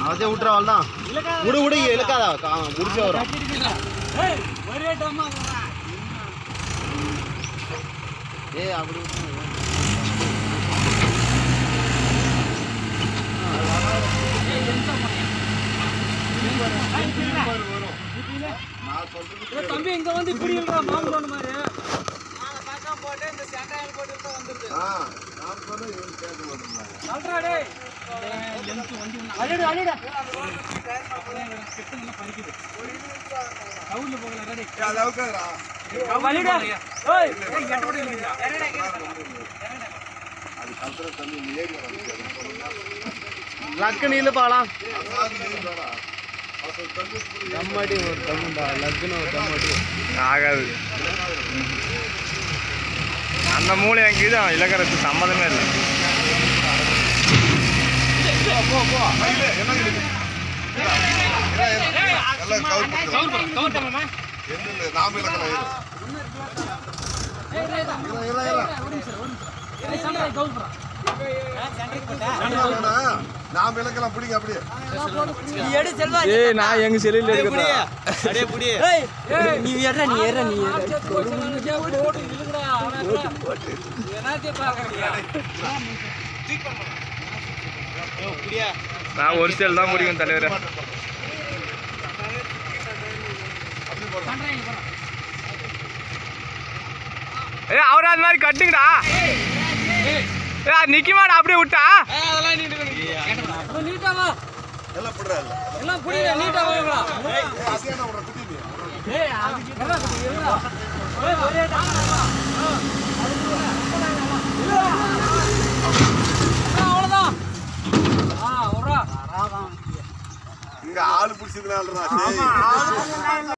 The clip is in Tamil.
அதே விட்டுறவாள் தான் விடு விடு இழுக்காதா கா- முடிச்சு வரும் ஒரே டம்மா ஏய் அப்படி விட்டுரு. தம்பி இங்க வந்து இப்படி இருக்கா மாமன் ஒண்ணு மாதிரி பார்க்காம போட்டு இந்த சேட்டாயில் போட்டு தான் வந்துருது சொல்றா டேய் அடிடு அடிடு கவுல்ல போகல ரெடி வலிடா ஓய் எட்டபடி இல்லையா லக்கு நீல பாலாம் தம்மாடி ஒரு தம்முண்டா லக்குன்னு ஒரு தம்மாடி ஆகாது அந்த மூளை எங்கேயுது அவன் இலக்கரத்து சம்மதமே இல்லை நாம் விளக்கலாம் பிடிங்க அப்படியே ஏய் நான் எங்க செல்லில் எடுக்கிறதா அடே புடி நீ ஏற நீ ஏற நீ ஓட்டு இருக்குடா என்னத்தை பாக்குறீங்க நான் ஒரு செல் தான் முடியும் தலைவரே ஏய் அவரை அந்த மாதிரி கட்டுங்கடா ஏய் அது நிக்குமாடா அப்படியே விட்டா நீட்டா வா எல்லாம் பிடுறா எல்லாம் புடிங்க நீட்டா வாங்கடா அசியான விடுற குட்டி ஏய் அதுக்கு என்ன சொல்றீங்க ஏய் ஒரே அவ்வளவுதான் ஆ ஒரா இங்க ஆளு பிடிச்சதுனால தான்